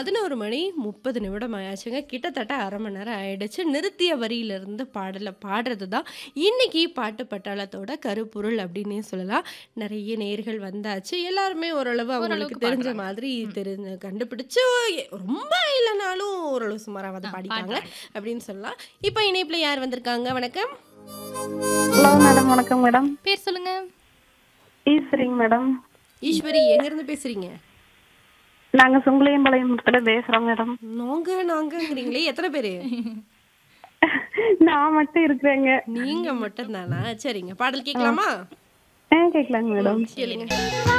11 மணி 30 நிமிடம் ஆயாச்சுங்க. கிட்டத்தட்ட 1/2 மணி நேரம் ஆயிடுச்சு. நிறுத்திய வரியிலிருந்து பாடல பாடுறது தான் இன்னைக்கு பாட்டு பட்டாளத்தோட கருப்பொருள் அப்படின்னே சொல்லலாம். நெறைய நேயர்கள் வந்தாச்சு. எல்லாருமே ஓரளவு அவங்களுக்கு ஓரளவுக்கு தெரிஞ்ச பாடுறாங்க. மாதிரி ம். தெரிஞ்சு கண்டுபிடிச்சு எ ரொம்ப இல்லனாலும் ஓரளவு சுமாராவது ஆ, பாடிட்டாங்க பாடுறாங்க. அப்படின்னு சொல்லலாம். இப்ப இணைப்புல யார் வந்திருக்காங்க? வணக்கம். ஹலோ மேடம் வணக்கம் மேடம் பேர் சொல்லுங்க. ஈஸ்வரிங்க மேடம் ஈஸ்வரி எங்கேருந்து பேசுறீங்க? நாங்க சுங்குளியம்பாளையத்துல பேசுறோம் மேடம் நாங்க நாங்கங்கிறீங்களே எத்தனை பேரு? நான் மட்டும் இருக்கிறேங்க நீங்க மட்டும் தானா? சரிங்க. பாடல் கேட்கலாமா? ஆ கேட்கலாங்க மேடம் கேளுங்க. வா